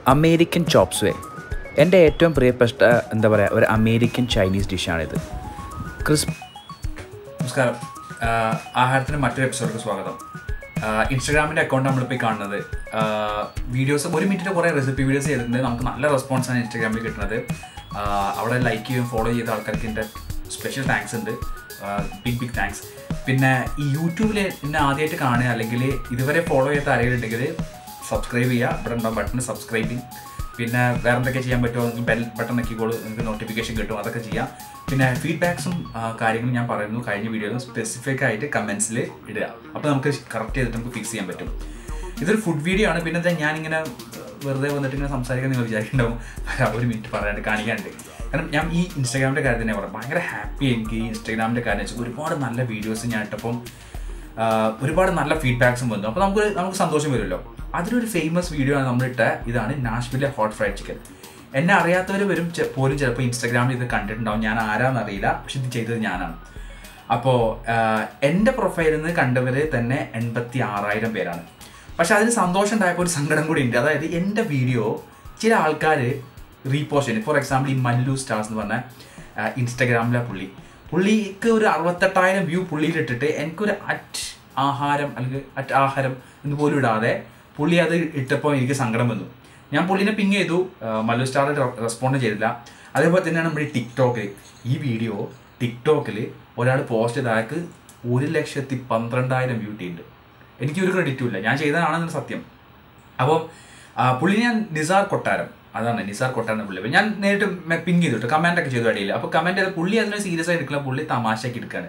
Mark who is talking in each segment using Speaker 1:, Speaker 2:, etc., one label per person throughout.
Speaker 1: American chops വേ എൻ്റെ ഏറ്റവും പ്രിയപ്പെട്ട എന്താ പറയുക ഒരു അമേരിക്കൻ ചൈനീസ് ഡിഷാണിത് ക്രിസ്പ്
Speaker 2: നമസ്കാരം ആഹ് ആഹാരത്തിന് മറ്റൊരു എപ്പിസോഡിലേക്ക് സ്വാഗതം ഇൻസ്റ്റാഗ്രാമിൻ്റെ അക്കൗണ്ട് നമ്മളിപ്പോൾ ഈ കാണുന്നത് വീഡിയോസ് ഒരു മിനിറ്റിൽ കുറേ റെസിപ്പി വീഡിയോസ് ചെയ്തിട്ടുണ്ട് നമുക്ക് നല്ല റെസ്പോൺസാണ് ഇൻസ്റ്റാഗ്രാമിൽ കിട്ടുന്നത് ആഹ് അവിടെ ലൈക്ക് ചെയ്യും ഫോളോ ചെയ്ത ആൾക്കാർക്ക് എൻ്റെ സ്പെഷ്യൽ താങ്ക്സ് ഉണ്ട് ബിഗ് ബിഗ് താങ്ക്സ് പിന്നെ ഈ യൂട്യൂബിൽ എന്നെ ആദ്യമായിട്ട് കാണുക അല്ലെങ്കിൽ ഇതുവരെ ഫോളോ ചെയ്യാത്ത ആരെങ്കിലും ഉണ്ടെങ്കിൽ സബ്സ്ക്രൈബ് ചെയ്യുക ഇവിടെ ഉണ്ടാവും ബട്ടൺ സബ്സ്ക്രൈബിങ് പിന്നെ വേറെ എന്തൊക്കെ ചെയ്യാൻ പറ്റുമോ നിങ്ങൾക്ക് ബെൽ ബട്ടൺ നോക്കിക്കോളൂ നിങ്ങൾക്ക് നോട്ടിഫിക്കേഷൻ കിട്ടും അതൊക്കെ ചെയ്യാം പിന്നെ ഫീഡ്ബാക്സും കാര്യങ്ങളും ഞാൻ പറയുന്നു കഴിഞ്ഞ വീഡിയോയിൽ സ്പെസിഫിക് ആയിട്ട് കമൻസിൽ ഇടുക അപ്പോൾ നമുക്ക് കറക്റ്റ് ചെയ്തിട്ട് നമുക്ക് ഫിക്സ് ചെയ്യാൻ പറ്റും ഇതൊരു ഫുഡ് വീഡിയോ ആണ് പിന്നെ എന്താ ഞാനിങ്ങനെ വെറുതെ വന്നിട്ട് ഇങ്ങനെ സംസാരിക്കാൻ നിങ്ങൾ വിചാരിക്കുന്നുണ്ടാവും ഒരു മിനിറ്റ് പറയാണ്ട് കാണിക്കാണ്ട് കാരണം ഞാൻ ഈ ഇൻസ്റ്റാഗ്രാമിൻ്റെ കാര്യം തന്നെ പറയാം ഭയങ്കര ഹാപ്പി എനിക്ക് ഈ ഇൻസ്റ്റാഗ്രാമിൻ്റെ കാര്യം വെച്ചാൽ ഒരുപാട് നല്ല വീഡിയോസ് ഞാൻ ഇട്ടപ്പം ആഹ് ഒരുപാട് നല്ല ഫീഡ്ബാക്സും വന്നു അപ്പോൾ നമുക്ക് നമുക്ക് സന്തോഷം വരുമല്ലോ അതിലൊരു ഫേമസ് വീഡിയോ ആണ് നമ്മളിട്ട ഇതാണ് നാഷ്വിലെ ഹോട്ട് ഫ്രൈഡ് ചിക്കൻ എന്നെ അറിയാത്തവർ വരും ചെ- പോലും ചിലപ്പോൾ ഇൻസ്റ്റാഗ്രാമിൽ ഇത് കണ്ടിട്ടുണ്ടാവും ഞാൻ ആരാന്ന് അറിയില്ല പക്ഷെ ഇത് ചെയ്തത് ഞാനാണ് അപ്പോൾ എൻ്റെ പ്രൊഫൈലിൽ നിന്ന് കണ്ടവർ തന്നെ എൺപത്തി ആറായിരം പേരാണ് പക്ഷെ അതിന് സന്തോഷം ഉണ്ടായപ്പോൾ ഒരു സങ്കടം കൂടി ഉണ്ട് അതായത് എൻ്റെ വീഡിയോ ചില ആൾക്കാർ റീപോസ്റ്റ് ചെയ്യുന്നു ഫോർ എക്സാമ്പിൾ ഈ മല്ലു സ്റ്റാർസ് എന്ന് പറഞ്ഞ ആ, ഇൻസ്റ്റഗ്രാമിലെ പുള്ളി പുള്ളിക്ക് ഒരു അറുപത്തെട്ടായിരം വ്യൂ പുള്ളിയിലിട്ടിട്ട് എനിക്കൊരു അറ്റ് ആഹാരം അല്ലെങ്കിൽ അറ്റ് ആഹാരം എന്ന് പോലും ഇടാതെ പുള്ളി അത് ഇട്ടപ്പോൾ എനിക്ക് സങ്കടം വന്നു ഞാൻ പുള്ളിനെ പിങ് ചെയ്തു ആ, മല്ലു സ്റ്റാർ റെസ്പോണ്ട് ചെയ്തില്ല അതേപോലെ തന്നെയാണ് നമ്മുടെ ടിക്ടോക്കിൽ ഈ വീഡിയോ ടിക്ടോക്കിൽ ഒരാൾ പോസ്റ്റ് ചെയ്ത അയാൾക്ക് ഒരു ലക്ഷത്തി പന്ത്രണ്ടായിരം വ്യൂ ഇട്ടിട്ടുണ്ട് എനിക്ക് ഒരു ക്രെഡിറ്റും ഇല്ല ഞാൻ ചെയ്തതാണെന്ന് സത്യം അപ്പോൾ പുള്ളി ഞാൻ നിസാർ കൊട്ടാരം അതാണ് നിസാർ കൊട്ടാരം പുള്ളി ഞാൻ നേരിട്ട് പിങ് ചെയ്തിട്ട് കമൻ്റ് ഒക്കെ ചെയ്തു അടിയില്ല അപ്പോൾ കമൻറ്റ് ചെയ്ത് പുള്ളി അതിനെ സീരിയസ് ആയി എടുക്കില്ല പുള്ളി തമാശയ്ക്ക് എടുക്കുകയാണ്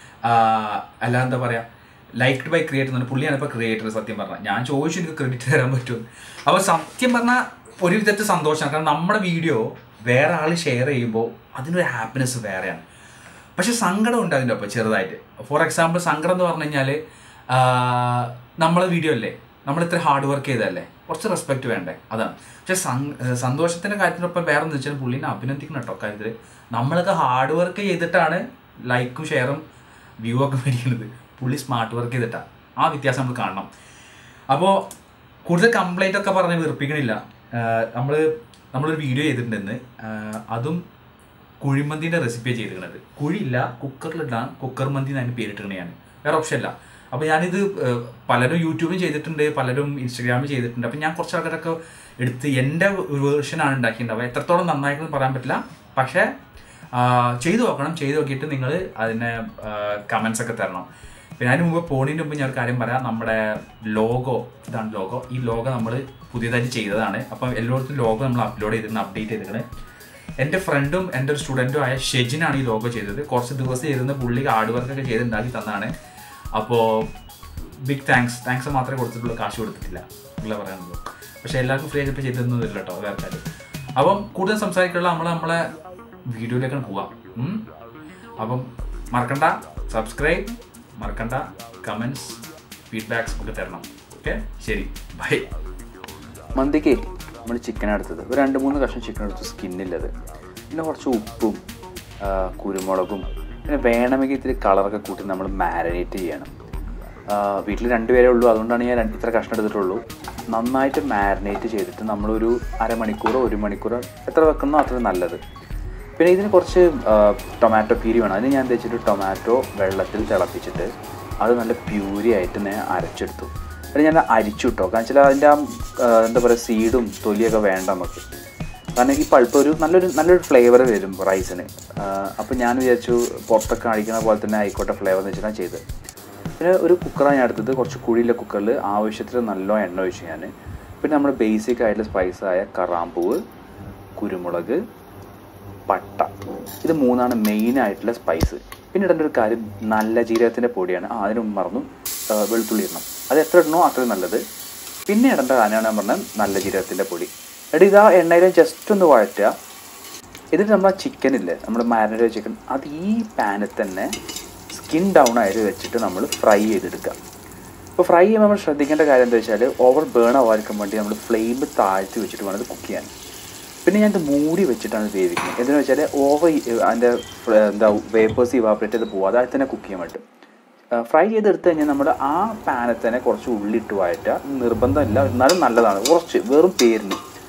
Speaker 2: അല്ല എന്താ പറയുക ലൈക്ഡ് ബൈ ക്രിയേറ്റർ എന്ന് പുള്ളിയാണ് ഇപ്പോൾ ക്രിയേറ്റർ സത്യം പറഞ്ഞാൽ ഞാൻ ചോദിച്ചു എനിക്ക് ക്രെഡിറ്റ് തരാൻ പറ്റും അപ്പോൾ സത്യം പറഞ്ഞാൽ ഒരു വിധത്തിൽ സന്തോഷമാണ് കാരണം നമ്മുടെ വീഡിയോ വേറെ ആൾ ഷെയർ ചെയ്യുമ്പോൾ അതിനൊരു ഹാപ്പിനെസ് വേറെയാണ് പക്ഷെ സങ്കടം ഉണ്ട് അതിൻ്റെ ഒപ്പം ചെറുതായിട്ട് ഫോർ എക്സാമ്പിൾ സങ്കടം എന്ന് പറഞ്ഞു കഴിഞ്ഞാൽ നമ്മളെ വീഡിയോ അല്ലേ നമ്മൾ ഇത്ര ഹാർഡ് വർക്ക് ചെയ്തതല്ലേ കുറച്ച് റെസ്പെക്റ്റ് വേണ്ടേ അതാണ് പക്ഷെ സന്തോഷത്തിൻ്റെ കാര്യത്തിനൊപ്പം വേറെ എന്ന് വെച്ചാൽ പുള്ളീനെ അഭിനന്ദിക്കണം കേട്ടോ കാര്യത്തിൽ നമ്മളൊക്കെ ഹാർഡ് വർക്ക് ചെയ്തിട്ടാണ് ലൈക്കും ഷെയറും വ്യൂ ഒക്കെ മേടിക്കുന്നത് പുള്ളി സ്മാർട്ട് വർക്ക് ചെയ്തിട്ടാണ് ആ വ്യത്യാസം നമ്മൾ കാണണം അപ്പോൾ കൂടുതൽ കംപ്ലൈൻ്റ് ഒക്കെ പറഞ്ഞ് വെറുപ്പിക്കണില്ല നമ്മൾ നമ്മളൊരു വീഡിയോ ചെയ്തിട്ടുണ്ടെന്ന് ആഹ് അതും കുഴിമന്തിൻ്റെ റെസിപ്പി ചെയ്തിരിക്കുന്നത് കുഴിയില്ല കുക്കറിലിടാൻ കുക്കർ മന്തി എന്ന് അതിന് പേരിട്ടിരിക്കണതാണ് വേറെ ഓപ്ഷൻ ഇല്ല അപ്പോൾ ഞാനിത് ഏഹ്, പലരും യൂട്യൂബിൽ ചെയ്തിട്ടുണ്ട് പലരും ഇൻസ്റ്റഗ്രാമിൽ ചെയ്തിട്ടുണ്ട് അപ്പോൾ ഞാൻ കുറച്ച് ആൾക്കാരൊക്കെ എടുത്ത് എൻ്റെ ഒരു വേർഷനാണ് ഉണ്ടാക്കിയിട്ടുണ്ടാവുക എത്രത്തോളം നന്നായിട്ടെന്ന് പറയാൻ പറ്റില്ല പക്ഷേ ആഹ്, ചെയ്തു നോക്കണം ചെയ്തു നോക്കിയിട്ട് നിങ്ങൾ അതിന് കമൻസ് ഒക്കെ തരണം പിന്നെ അതിന് മുമ്പ് പോണതിന് മുമ്പ് ഞാൻ ഒരു കാര്യം പറയാം നമ്മുടെ ലോഗോ ഇതാണ് ലോഗോ ഈ ലോഗോ നമ്മൾ പുതിയതായിട്ട് ചെയ്തതാണ് അപ്പം എല്ലായിടത്തും ലോഗോ നമ്മൾ അപ്ലോഡ് ചെയ്തിരുന്നു അപ്ഡേറ്റ് ചെയ്തിരിക്കണേ എൻ്റെ ഫ്രണ്ടും എൻ്റെ ഒരു സ്റ്റുഡൻറ്റും ആയ ഷെജിനാണ് ഈ ലോഗോ ചെയ്തത് കുറച്ച് ദിവസം ഇരുന്ന് പുള്ളി ഹാർഡ് വർക്ക് ഒക്കെ ചെയ്ത് ഉണ്ടാക്കി തന്നതാണ് അപ്പോൾ ബിഗ് താങ്ക്സ് താങ്ക്സ് മാത്രമേ കൊടുത്തിട്ടുള്ളൂ കാശ് കൊടുത്തിട്ടില്ല ഉള്ള പറയാനുള്ളൂ പക്ഷേ എല്ലാവർക്കും ഫ്രീ ആയിട്ട് ചെയ്തൊന്നും ഇല്ല കേട്ടോ വേറെ കാര്യം അപ്പം കൂടുതൽ സംസാരിക്കാനുള്ള നമ്മൾ നമ്മളെ വീഡിയോയിലേക്കാണ് പോവാം ഉം? അപ്പം മറക്കണ്ട സബ്സ്ക്രൈബ് മറക്കണ്ട കമൻസ് ഫീഡ്ബാക്സ് ഒക്കെ തരണം ഓക്കെ ശരി ബൈ
Speaker 1: മന്തിക്ക് നമ്മൾ ചിക്കൻ എടുത്തത് ഒരു രണ്ട് മൂന്ന് കഷ്ണം ചിക്കൻ എടുത്തു സ്കിന്നില്ലത് പിന്നെ കുറച്ച് ഉപ്പും ആ, കുരുമുളകും പിന്നെ വേണമെങ്കിൽ ഇത്തിരി കളറൊക്കെ കൂട്ടി നമ്മൾ മാരിനേറ്റ് ചെയ്യണം വീട്ടിൽ രണ്ടുപേരേ ഉള്ളൂ അതുകൊണ്ടാണ് ഞാൻ രണ്ട് ഇത്ര കഷ്ണം എടുത്തിട്ടുള്ളൂ നന്നായിട്ട് മാരിനേറ്റ് ചെയ്തിട്ട് നമ്മളൊരു അരമണിക്കൂറോ ഒരു മണിക്കൂറോ എത്ര വെക്കുന്നോ അത്ര നല്ലത് പിന്നെ ഇതിന് കുറച്ച് ടൊമാറ്റോ പ്യൂരി വേണം അതിന് ഞാൻ വെച്ചിട്ട് ടൊമാറ്റോ വെള്ളത്തിൽ തിളപ്പിച്ചിട്ട് അത് നല്ല പ്യൂരി ആയിട്ട് ഞാൻ അരച്ചെടുത്തു പിന്നെ ഞാൻ അരിച്ചു കിട്ടോ കാരണം വെച്ചാൽ അതിൻ്റെ ആ ആ, എന്താ പറയുക സീഡും തൊലിയൊക്കെ വേണ്ട നമുക്ക് കാരണം ഈ പൾപ്പ് ഒരു നല്ലൊരു നല്ലൊരു ഫ്ലേവർ വരും റൈസിന് അപ്പോൾ ഞാൻ വിചാരിച്ചു പുറത്തൊക്കെ അടിക്കുന്ന പോലെ തന്നെ ആയിക്കോട്ടെ ഫ്ലേവർ എന്ന് വെച്ചിട്ടാണ് ചെയ്തത് പിന്നെ ഒരു കുക്കറാണ് ഞാൻ എടുത്തത് കുറച്ച് കുഴിയിലെ കുക്കറിൽ ആവശ്യത്തിന് നല്ല എണ്ണ ഒഴിച്ച് ഞാൻ പിന്നെ നമ്മുടെ ബേസിക് ആയിട്ടുള്ള സ്പൈസായ കറാമ്പൂവ് കുരുമുളക് പട്ട ഇത് മൂന്നാണ് മെയിൻ ആയിട്ടുള്ള സ്പൈസ് പിന്നെ ഇടേണ്ട ഒരു കാര്യം നല്ല ജീരകത്തിൻ്റെ പൊടിയാണ് ആ അതിന് മുമ്പ് മറന്നു ആ, വെളുത്തുള്ളി ഇടണം അത് എത്ര ഇടണോ അത്രയും നല്ലത് പിന്നെ ഇടേണ്ട കാര്യമാണ് ഞാൻ പറഞ്ഞത് നല്ല ജീരകത്തിൻ്റെ പൊടി എന്നിട്ട് ഇത് ആ എണ്ണയിൽ ജസ്റ്റ് ഒന്ന് വഴറ്റുക എന്നിട്ട് നമ്മൾ ആ ചിക്കൻ ഇല്ലേ നമ്മുടെ മാരിനേറ്റ് ചിക്കൻ അത് ഈ പാനിൽ തന്നെ സ്കിൻ ഡൗൺ ആയിട്ട് വെച്ചിട്ട് നമ്മൾ ഫ്രൈ ചെയ്തെടുക്കുക ഇപ്പോൾ ഫ്രൈ ചെയ്യുമ്പോൾ നമ്മൾ ശ്രദ്ധിക്കേണ്ട കാര്യം എന്താ വെച്ചാൽ ഓവർ ബേൺ ആവാതിരിക്കാൻ വേണ്ടി നമ്മൾ ഫ്ലെയിം താഴ്ത്തി വെച്ചിട്ട് വേണം ഇത് കുക്ക് ചെയ്യാൻ പിന്നെ ഞാൻ ഇത് മൂടി വെച്ചിട്ടാണ് ഇത് വേവിക്കുന്നത് എന്തെന്ന് വെച്ചാൽ ഓവർ അതിൻ്റെ എന്താ വേപ്പേഴ്സ് ഇവാപ്പറേറ്റ് ചെയ്ത് പോകാതെ അതിൽ തന്നെ കുക്ക് ചെയ്യാൻ പറ്റും ഫ്രൈ ചെയ്തെടുത്ത് കഴിഞ്ഞാൽ നമ്മൾ ആ പാനിൽ തന്നെ കുറച്ച് ഉള്ളിട്ട് വഴറ്റുക നിർബന്ധമില്ല എന്നാലും നല്ലതാണ് കുറച്ച് വെറും പേരിന്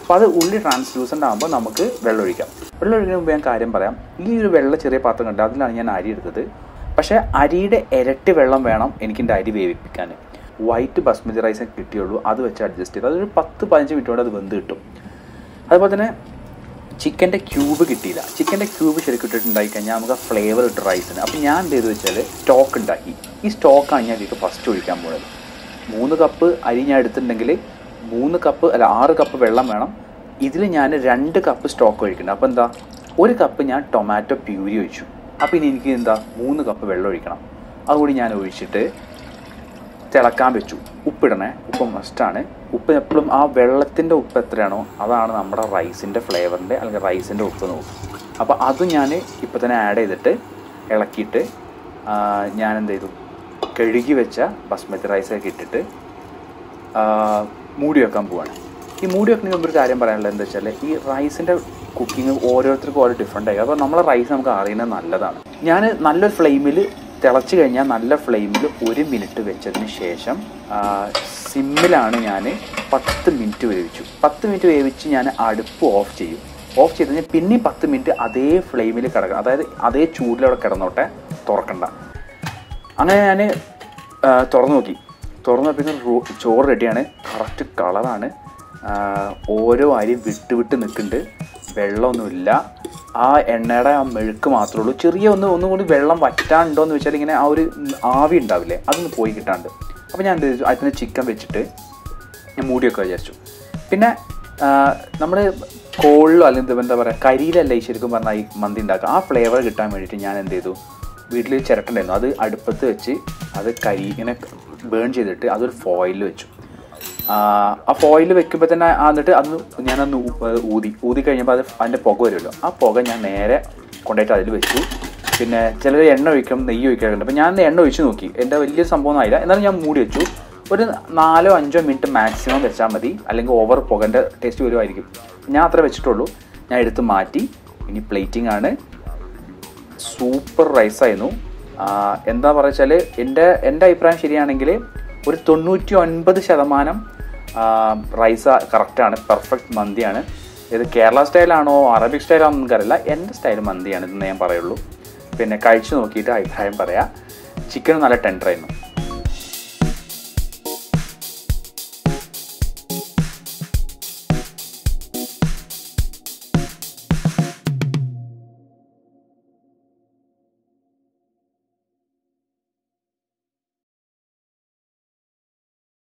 Speaker 1: അപ്പോൾ അത് ഉള്ളി ട്രാൻസ്ലൂസൻ്റ് ആകുമ്പോൾ നമുക്ക് വെള്ളം ഒഴിക്കാം വെള്ളം ഒഴിക്കുന്നതിന് മുമ്പ് ഞാൻ കാര്യം പറയാം ഈ ഒരു വെള്ള ചെറിയ പാത്രം കണ്ട് അതിലാണ് ഞാൻ അരി എടുത്തത് പക്ഷേ അരിയുടെ ഇരട്ടി വെള്ളം വേണം എനിക്ക് എൻ്റെ അരി വേവിപ്പിക്കാൻ വൈറ്റ് ബസ്മതി റൈസേ കിട്ടിയുള്ളൂ അത് വെച്ച് അഡ്ജസ്റ്റ് ചെയ്ത് അതൊരു പത്ത് പതിനഞ്ച് മിനിറ്റ് കൊണ്ട് അത് വെന്ത് കിട്ടും അതുപോലെ തന്നെ ചിക്കൻ്റെ ക്യൂബ് കിട്ടിയില്ല ചിക്കൻ്റെ ക്യൂബ് ശരിക്കും ഇട്ടിട്ടുണ്ടായി കഴിഞ്ഞാൽ നമുക്ക് ആ ഫ്ലേവർ ഇട്ട് റൈസിന് അപ്പോൾ ഞാൻ എന്ത് ചെയ്തു വെച്ചാൽ സ്റ്റോക്ക് ഉണ്ടാക്കി ഈ സ്റ്റോക്കാണ് ഞാൻ ഇതിലേക്ക് ഫസ്റ്റ് ഒഴിക്കാൻ പോകുന്നത് മൂന്ന് കപ്പ് അരി ഞാൻ എടുത്തിട്ടുണ്ടെങ്കിൽ മൂന്ന് കപ്പ് അല്ല ആറ് കപ്പ് വെള്ളം വേണം ഇതിൽ ഞാൻ രണ്ട് കപ്പ് സ്റ്റോക്ക് ഒഴിക്കുന്നുണ്ട് അപ്പോൾ എന്താ ഒരു കപ്പ് ഞാൻ ടൊമാറ്റോ പ്യൂരി ഒഴിച്ചു അപ്പോൾ ഇനി എനിക്ക് എന്താ മൂന്ന് കപ്പ് വെള്ളം ഒഴിക്കണം അതുകൂടി ഞാൻ ഒഴിച്ചിട്ട് തിളക്കാൻ വെച്ചു ഉപ്പിടണേ ഉപ്പ് മസ്റ്റാണ് ഉപ്പ് എപ്പോഴും ആ വെള്ളത്തിൻ്റെ ഉപ്പ് എത്രയാണോ അതാണ് നമ്മുടെ റൈസിൻ്റെ ഫ്ലേവറിൻ്റെ അല്ലെങ്കിൽ റൈസിൻ്റെ ഉപ്പ് നോക്കും അപ്പോൾ അത് ഞാൻ ഇപ്പോൾ തന്നെ ആഡ് ചെയ്തിട്ട് ഇളക്കിയിട്ട് ആ, ഞാൻ എന്ത് ചെയ്തു കഴുകി വെച്ച ബസ്മതി റൈസൊക്കെ ഇട്ടിട്ട് ആ, മൂടി വെക്കാൻ പോവാണ് ഈ മൂടി വെക്കുന്നതിന് മുമ്പ് ഒരു കാര്യം പറയാനുള്ളത് എന്താ വെച്ചാൽ ഈ റൈസിൻ്റെ കുക്കിംഗ് ഓരോരുത്തർക്കും ഓരോ ഡിഫറെൻ്റ് ആയിരിക്കും അപ്പോൾ നമ്മളെ റൈസ് നമുക്ക് അറിയുന്നത് നല്ലതാണ് ഞാൻ നല്ലൊരു ഫ്ലെയിമിൽ തിളച്ച് കഴിഞ്ഞാൽ നല്ല ഫ്ലെയിമിൽ ഒരു മിനിറ്റ് വെച്ചതിന് ശേഷം ആ, സിമ്മിലാണ് ഞാൻ പത്ത് മിനിറ്റ് വേവിച്ചു പത്ത് മിനിറ്റ് വേവിച്ച് ഞാൻ അടുപ്പ് ഓഫ് ചെയ്യും ഓഫ് ചെയ്ത് കഴിഞ്ഞാൽ പിന്നെ പത്ത് മിനിറ്റ് അതേ ഫ്ലെയിമിൽ കിടക്കണം അതായത് അതേ ചൂടിലവിടെ കിടന്നോട്ടെ തുറക്കണ്ട അങ്ങനെ ഞാൻ തുറന്നു നോക്കി തുറന്നു നോക്കിയപ്പോൾ ചോറ് റെഡിയാണ് കറക്റ്റ് കളറാണ് ഓരോ അരി വിട്ട് വിട്ട് നിൽക്കുന്നുണ്ട് വെള്ളമൊന്നുമില്ല ആ എണ്ണയുടെ ആ മെഴുക്ക് മാത്രമേ ഉള്ളൂ ചെറിയ ഒന്ന് ഒന്നും കൂടി വെള്ളം വറ്റാനുണ്ടോ എന്ന് വെച്ചാൽ ഇങ്ങനെ ആ ഒരു ആവി ഉണ്ടാവില്ലേ അതൊന്ന് പോയി കിട്ടാണ്ട് അപ്പോൾ ഞാൻ എന്ത് ചെയ്തു അതിന് ചിക്കൻ വെച്ചിട്ട് ഞാൻ മൂടിയൊക്കെ വിചാരിച്ചു പിന്നെ നമ്മൾ കോളിലോ അല്ലെങ്കിൽ എന്താ പറയുക കരിയിലല്ല ഈ ശരിക്കും പറഞ്ഞാൽ ഈ മന്തി ഉണ്ടാക്കുക ആ ഫ്ലേവർ കിട്ടാൻ വേണ്ടിയിട്ട് ഞാൻ എന്ത് ചെയ്തു വീട്ടിൽ ചിരട്ടുണ്ടായിരുന്നു അത് അടുപ്പത്ത് വെച്ച് അത് കരി ഇങ്ങനെ ബേൺ ചെയ്തിട്ട് അതൊരു ഫോയിലിൽ വെച്ചു ആ, ആ ഫോയിൽ വെക്കുമ്പോൾ തന്നെ ആ എന്നിട്ട് അത് ഞാനൊന്ന് ഊ- ഊതി ഊതി കഴിഞ്ഞപ്പോൾ അത് അതിൻ്റെ പുക വരുമല്ലോ ആ പുക ഞാൻ നേരെ കൊണ്ടുപോയിട്ട് അതിൽ വെച്ചു പിന്നെ ചിലർ എണ്ണ ഒഴിക്കും നെയ്യ് ഒഴിക്കാറുണ്ട് അപ്പോൾ ഞാൻ എണ്ണ ഒഴിച്ച് നോക്കി എൻ്റെ വലിയ സംഭവം ആയില്ല എന്നാലും ഞാൻ മൂടി വെച്ചു ഒരു നാലോ അഞ്ചോ മിനിറ്റ് മാക്സിമം വെച്ചാൽ മതി അല്ലെങ്കിൽ ഓവർ പുകൻ്റെ ടേസ്റ്റ് വരുമായിരിക്കും ഞാൻ അത്ര വെച്ചിട്ടുള്ളൂ ഞാൻ എടുത്ത് മാറ്റി ഇനി പ്ലേറ്റിംഗ് ആണ് സൂപ്പർ റൈസായിരുന്നു എന്താ പറയുക വെച്ചാൽ എൻ്റെ എൻ്റെ അഭിപ്രായം ശരിയാണെങ്കിൽ ഒരു തൊണ്ണൂറ്റി ഒൻപത് ശതമാനം റൈസ് കറക്റ്റാണ് പെർഫെക്റ്റ് മന്തിയാണ് ഇത് കേരള സ്റ്റൈലാണോ അറബിക് സ്റ്റൈലാണോ എനിക്കറിയില്ല എൻ്റെ സ്റ്റൈൽ മന്തിയാണ് ഇതെന്ന് ഞാൻ പറയുള്ളൂ പിന്നെ കഴിച്ചു നോക്കിയിട്ട് അഭിപ്രായം പറയാം ചിക്കൻ നല്ല ടെൻഡറായിരുന്നു